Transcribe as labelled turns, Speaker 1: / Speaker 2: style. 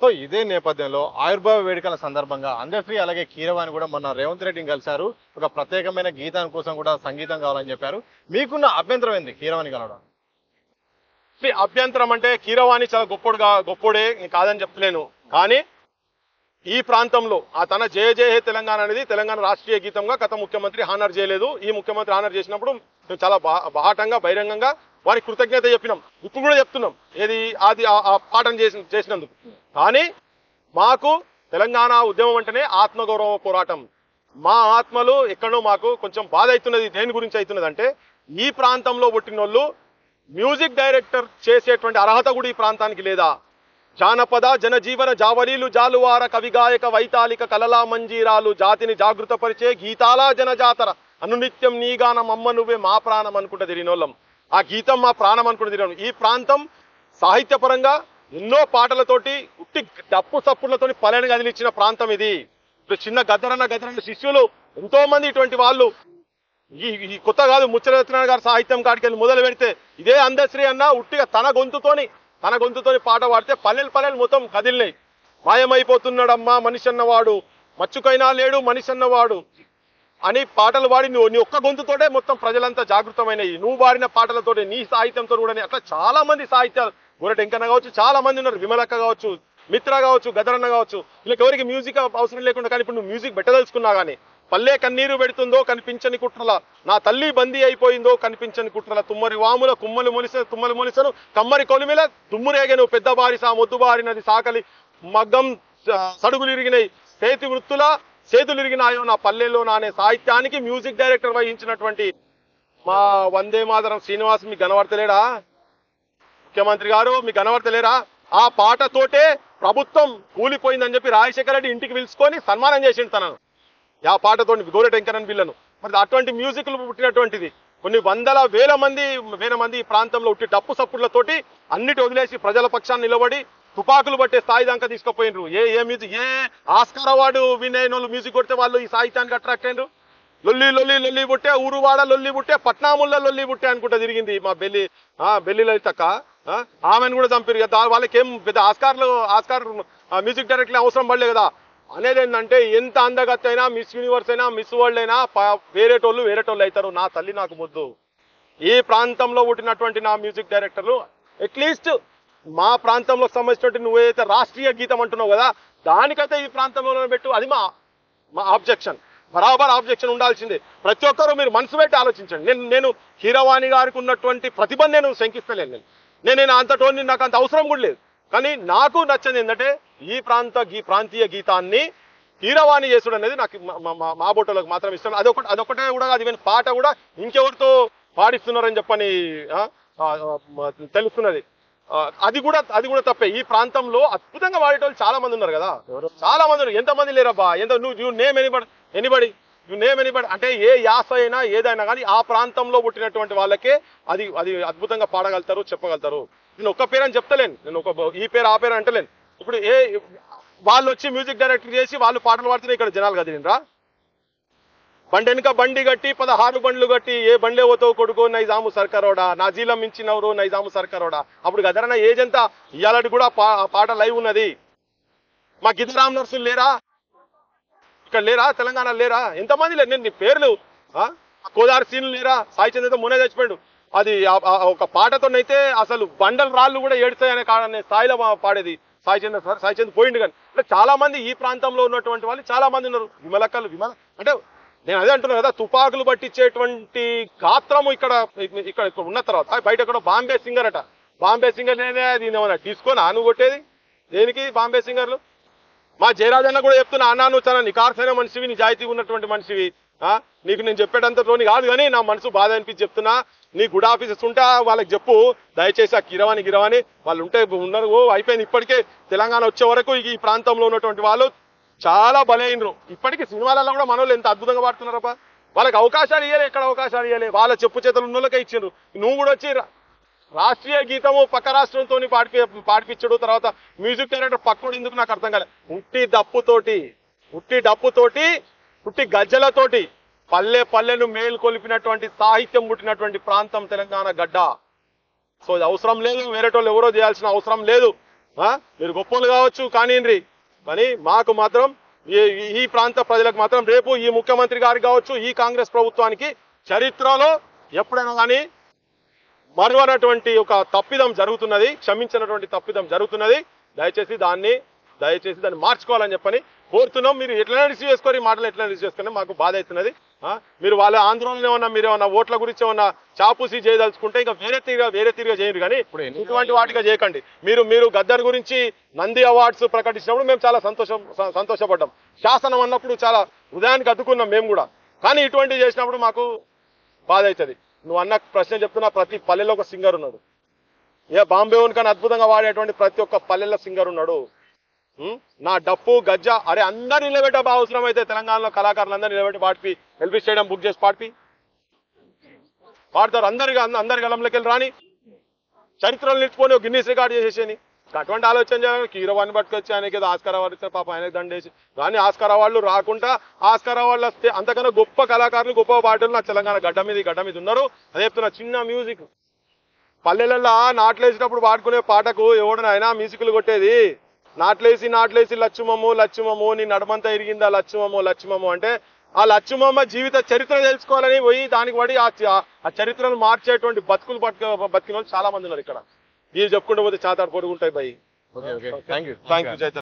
Speaker 1: So ఇదే నేపథ్యంలో ఆయుర్భావ వేడుకల సందర్భంగా అందశ్రీ అలాగే కీరవాణి కూడా మొన్న రేవంత్ రెడ్డిని కలిశారు ఒక ప్రత్యేకమైన గీతం కోసం కూడా సంగీతం కావాలని చెప్పారు మీకున్న అభ్యంతరం ఏంది కీరవాణి కలవడం
Speaker 2: ఈ అభ్యంతరం అంటే కీరవాణి చాలా గొప్పడుగా గొప్పోడే కాదని చెప్పలేను కానీ ఈ ప్రాంతంలో ఆ తన జయ జయ హే తెలంగాణ అనేది తెలంగాణ రాష్ట్రీయ గీతంగా గత ముఖ్యమంత్రి హానర్ చేయలేదు ఈ ముఖ్యమంత్రి హానర్ చేసినప్పుడు మేము చాలా బా బాహాటంగా బహిరంగంగా వారికి కృతజ్ఞత చెప్పినాం ఇప్పుడు కూడా చెప్తున్నాం ఏది అది ఆ- ఆ పాఠం చేసి చేసినందుకు కానీ మాకు తెలంగాణ ఉద్యమం అంటేనే ఆత్మగౌరవ పోరాటం మా ఆత్మలు ఎక్కడో మాకు కొంచెం బాధ అవుతున్నది దేని గురించి అవుతున్నది అంటే ఈ ప్రాంతంలో పుట్టినోళ్ళు మ్యూజిక్ డైరెక్టర్ చేసేటువంటి అర్హత కూడా ఈ ప్రాంతానికి లేదా జానపద జనజీవన జావలీలు జాలువార కవిగాయక వైతాళిక కలలా మంజీరాలు జాతిని జాగృతపరిచే గీతాల జనజాతర అనునిత్యం నీగానం అమ్మ నువ్వే మా ప్రాణం అనుకుంటా తిరిగినోళ్ళం ఆ గీతం మా ప్రాణం అనుకుంటా తిరిగినాం ఈ ప్రాంతం సాహిత్యపరంగా ఎన్నో పాటలతోటి ఉట్టి డప్పు సప్పులతోటి పలాని కదిలిచ్చిన ప్రాంతం ఇది ఇప్పుడు చిన్న గద్దరన్న గద్దరన్న శిష్యులు ఎంతో మంది ఇటువంటి వాళ్ళు ఈ ఈ కొత్త కాదు ముచ్చరత్నారాయణ గారి సాహిత్యం కాడికి వెళ్ళి మొదలు పెడితే ఇదే అందశ్రీ అన్న ఉట్టిగా తన గొంతుతోని తన గొంతుతోని పాట పాడితే పల్లెలు పల్లెలు మొత్తం కదిలినాయి మాయమైపోతున్నాడమ్మా మనిషి అన్నవాడు మచ్చుకైనా లేడు మనిషి అన్నవాడు అని పాటలు పాడి నువ్వు నీ ఒక్క గొంతుతోటే మొత్తం ప్రజలంతా జాగృతమైనవి నువ్వు పాడిన పాటలతోటి నీ సాహిత్యంతో కూడా అట్లా చాలా మంది సాహిత్యాలు గురట ఎంకన్న కావచ్చు చాలా మంది ఉన్నారు విమలక్క కావచ్చు మిత్ర కావచ్చు గదరన్న కావచ్చు వీళ్ళకి ఎవరికి మ్యూజిక్ అవసరం లేకుండా కానీ ఇప్పుడు నువ్వు మ్యూజిక్ పెట్టదలుచుకున్నా కానీ పల్లె కన్నీరు పెడుతుందో కనిపించని కుట్రల నా తల్లి బందీ అయిపోయిందో కనిపించని కుట్రల తుమ్మరి వాముల కుమ్మలు మొలిసే తుమ్మలు మొలిసను కమ్మరి కొలిమిల తుమ్మురేగను పెద్ద బారిసా మొద్దు బారినది సాకలి మగ్గం స- సడుగులు ఇరిగినాయి చేతి వృత్తుల చేతులు ఇరిగినాయో నా పల్లెల్లో నానే సాహిత్యానికి మ్యూజిక్ డైరెక్టర్ వహించినటువంటి మా వందే మాతరం శ్రీనివాస్ మీకు కనబడతలేడా ముఖ్యమంత్రి గారు మీకు కనబడతలేరా ఆ పాటతోటే ప్రభుత్వం కూలిపోయిందని చెప్పి రాజశేఖర రెడ్డి ఇంటికి పిలుచుకొని సన్మానం చేసిండు తనను ఆ పాటతో గోరె టెంకరన్ బిల్లను మరి అటువంటి మ్యూజిక్లు పుట్టినటువంటిది కొన్ని వందల వేల మంది వేల మంది ఈ ప్రాంతంలో ఉట్టి డప్పు సప్పుళ్లతోటి అన్నిటి వదిలేసి ప్రజల పక్షాన్ని నిలబడి తుపాకులు పట్టే స్థాయి దాకా తీసుకుపోయినరు ఏ ఏ మ్యూజిక్ ఏ ఆస్కార్ అవార్డు విన్ అయిన వాళ్ళు మ్యూజిక్ కొడితే వాళ్ళు ఈ సాహిత్యానికి అట్రాక్ట్ అయినరు లొల్లి లొల్లి లొల్లి బుట్టే ఊరువాడ లొల్లి బుట్టే పట్నాముల్లో లొల్లి బుట్టే అనుకుంటా తిరిగింది మా బెల్లి ఆ బెల్లి లలితక్క ఆ, ఆమెను కూడా చంపారు కదా వాళ్ళకి ఏం పెద్ద ఆస్కార్లు ఆస్కార్ ఆ, మ్యూజిక్ డైరెక్టర్ అవసరం పడలే కదా అనేది ఏంటంటే ఎంత అందగత్త అయినా మిస్ యూనివర్స్ అయినా మిస్ వరల్డ్ అయినా ప- వేరేటోళ్ళు వేరేటోళ్ళు అవుతారు నా తల్లి నాకు ముద్దు ఈ ప్రాంతంలో పుట్టినటువంటి నా మ్యూజిక్ డైరెక్టర్లు అట్లీస్ట్ మా ప్రాంతంలో సంబంధించినటువంటి నువ్వేదైతే రాష్ట్రీయ గీతం అంటున్నావు కదా దానికైతే ఈ ప్రాంతంలో పెట్టు అది మా మా ఆబ్జెక్షన్ బరాబర్ ఆబ్జెక్షన్ ఉండాల్సిందే ప్రతి ఒక్కరూ మీరు మనసు పెట్టి ఆలోచించండి నేను నేను హీరవాణి గారికి ఉన్నటువంటి ప్రతిభను నేను శంకిస్తలేను నేను నేను నేను అంతటోని నాకు అంత అవసరం కూడా లేదు కానీ నాకు నచ్చింది ఏంటంటే ఈ ప్రాంత గీ ప్రాంతీయ గీతాన్ని హీరవాణి చేసుడు అనేది నాకు మా- మా- మా- మా బొట్టలకు మాత్రం ఇష్టం అదొకటి అదొకటే కూడా అది ఈవెన్ పాట కూడా ఇంకెవరితో పాడిస్తున్నారని చెప్పని ఆ, ఆ, ఆ, తెలుస్తున్నది ఆ, అది కూడా అది కూడా తప్పే ఈ ప్రాంతంలో అద్భుతంగా వాడేటోళ్ళు చాలా మంది ఉన్నారు కదా చాలా మంది ఉన్నారు ఎంత మంది లేరబ్బా ఎంత నువ్వు you name anybody anybody you name anybody అంటే ఏ యాస అయినా ఏదైనా కానీ ఆ ప్రాంతంలో పుట్టినటువంటి వాళ్ళకే అది అది అద్భుతంగా పాడగలుగుతారు చెప్పగలుగుతారు నేను ఒక్క పేరు అని చెప్తలేను నేను ఒక ఈ పేరు ఆ పేరు అంటలేను ఇప్పుడు ఏ వాళ్ళు వచ్చి మ్యూజిక్ డైరెక్టర్ చేసి వాళ్ళు పాటలు పాడుతున్నా ఇక్కడ జనాలు కదిలినరా బండి వెనుక బండి గట్టి పదహారు బండ్లు గట్టి ఏ బండే పోతావు కొడుకో నైజాము సర్కారోడా నా జీలం మించినవరు నైజాము సర్కారోడా అప్పుడు గదరన్న ఏజ్ ఎంత ఇవాళటి కూడా పా- ఆ పాట లైవ్ ఉన్నది మా గిద్దరామ్ నర్సులు లేరా ఇక్కడ లేరా తెలంగాణ లేరా ఎంతమంది లేరు నేను నీ పేర్లు ఆ? ఆ కోదారి సీన్లు లేరా సాయి చంద్రతో మునే చచ్చిపోయాడు అది ఆ- ఆ ఒక పాటతోనైతే అసలు బండలు రాళ్ళు కూడా ఏడుస్తాయనే కాడనే స్థాయిలో మా పాడేది సాయి చంద్ర సార్ సాయి చంద్ర పోయిండు కానీ అంటే చాలా మంది ఈ ప్రాంతంలో ఉన్నటువంటి వాళ్ళు చాలా మంది ఉన్నారు విమలక్కలు విమల అంటే నేను అదే అంటున్నా కదా తుపాకులు పట్టించేటువంటి గాత్రము ఇక్కడ ఇక్కడ ఇక్కడ ఉన్న తర్వాత బయట ఎక్కడో బాంబే సింగర్ అట బాంబే సింగర్ నేనే అది ఏమన్నా తీసుకోనా నువ్వు కొట్టేది దేనికి బాంబే సింగర్లు మా జయరాజన్న కూడా చెప్తున్నా అన్నా నువ్వు చాలా నికార్సైన మనిషివి నిజాయితీ ఉన్నటువంటి మనిషివి ఆ నీకు నేను చెప్పేటంతలోని కాదు కానీ నా మనసు బాధ అనిపించి చెప్తున్నా నీ గుడ్ ఆఫీసెస్ ఉంటే వాళ్ళకి చెప్పు దయచేసి ఆ కిరవాణి గిరవాణి వాళ్ళు ఉంటే ఉన్నారు ఓ అయిపోయింది ఇప్పటికే తెలంగాణ వచ్చే వరకు ఈ ప్రాంతంలో ఉన్నటువంటి వాళ్ళు చాలా బలైనరు ఇప్పటికీ సినిమాలలో కూడా మనోళ్ళు ఎంత అద్భుతంగా పాడుతున్నారబ్బా వాళ్ళకి అవకాశాలు ఇవ్వలే ఎక్కడ అవకాశాలు ఇవ్వలే వాళ్ళ చెప్పు చేతులు ఉన్న వాళ్ళకే ఇచ్చిండ్రు నువ్వు కూడా వచ్చి రా- రాష్ట్రీయ గీతము పక్క రాష్ట్రంతో పాడిపి పాడిపించడు తర్వాత మ్యూజిక్ డైరెక్టర్ పక్కడు ఎందుకు నాకు అర్థం కాలే ఉట్టి డప్పుతోటి ఉట్టి డప్పుతోటి ఉట్టి గజ్జలతోటి పల్లె పల్లెను మేల్కొల్పినటువంటి సాహిత్యం పుట్టినటువంటి ప్రాంతం తెలంగాణ గడ్డ సో ఇది అవసరం లేదు వేరేటోళ్ళు ఎవరో చేయాల్సిన అవసరం లేదు ఆ? మీరు గొప్పలు కావచ్చు కానివ్వండి కానీ మాకు మాత్రం ఈ- ఈ ప్రాంత ప్రజలకు మాత్రం రేపు ఈ ముఖ్యమంత్రి గారికి కావచ్చు ఈ కాంగ్రెస్ ప్రభుత్వానికి చరిత్రలో ఎప్పుడైనా కానీ మరువనటువంటి ఒక తప్పిదం జరుగుతున్నది క్షమించినటువంటి తప్పిదం జరుగుతున్నది దయచేసి దాన్ని దయచేసి దాన్ని మార్చుకోవాలని చెప్పని కోరుతున్నాం మీరు ఎట్లా రిసీవ్ చేసుకొని ఈ మాటలు ఎట్లా రిసీవ్ చేసుకొని మాకు బాధ అవుతున్నది ఆ? మీరు వాళ్ళ ఆందోళన ఏమన్నా మీరు ఏమన్నా ఓట్ల గురించి ఏమన్నా చాపూసి చేయదలుచుకుంటే ఇంకా వేరే తీరుగా వేరే తీరుగా చేయరు కానీ
Speaker 1: ఇప్పుడు ఎన్ని-
Speaker 2: ఇటువంటి వాటిగా చేయకండి మీరు మీరు గద్దర్ గురించి నంది అవార్డ్స్ ప్రకటించినప్పుడు మేము చాలా సంతోషం స- సంతోషపడ్డాం శాసనం అన్నప్పుడు చాలా హృదయానికి అద్దుకున్నాం మేము కూడా కానీ ఇటువంటివి చేసినప్పుడు మాకు బాధ అవుతుంది నువ్వు అన్న ప్రశ్న చెప్తున్నా ప్రతి పల్లెలో ఒక సింగర్ ఉన్నాడు ఏ బాంబే కానీ అద్భుతంగా వాడేటువంటి ప్రతి ఒక్క పల్లెల్లో సింగర్ ఉన్నాడు ఉం? నా డప్పు గజ్జ అరే అందరు నిలబెట్ట బాగా అవసరం అయితే తెలంగాణలో కళాకారులు అందరూ నిలబెట్టి పాడిపి ఎల్పి స్టేడియం బుక్ చేసి పాడిపి పాడతారు అందరికి అందరి గలంలోకి వెళ్ళి రాని చరిత్రలు నిలిచిపోయి ఒక గిన్నీస్ రికార్డ్ చేసేసేని అటువంటి ఆలోచన చేయాలి కీరవాణి పట్టుకొచ్చి ఆయనకి ఏదో ఆస్కార్ అవార్డు ఇస్తారు పాప ఆయనకి దండేసి కానీ ఆస్కార్ అవార్డులు రాకుండా ఆస్కార్ అవార్డులు వస్తే అంతకన్నా గొప్ప కళాకారులు గొప్ప పాటలు నా తెలంగాణ గడ్డ మీద ఈ గడ్డ మీద ఉన్నారు అదే చెప్తున్నా చిన్న మ్యూజిక్ పల్లెలలో నాట్లేసినప్పుడు పాడుకునే పాటకు ఎవడన అయినా మ్యూజిక్లు కొట్టేది నాట్లేసి నాట్లేసి లచ్చుమము లచ్చుమము నీ నడమంతా ఇరిగిందా లచ్చుమము లచ్చుమము అంటే ఆ లచ్చుమమ్మ జీవిత చరిత్ర తెలుసుకోవాలని పోయి దానికి పడి ఆ చ- ఆ చరిత్రను మార్చేటువంటి బతుకులు బతుక బతికిన వాళ్ళు చాలా మంది ఉన్నారు ఇక్కడ ఇవి చెప్పుకుంటూ పోతే చాతాడు పొడుగుంటాయి భయ్
Speaker 1: okay okay thank you
Speaker 2: thank you Chaitanya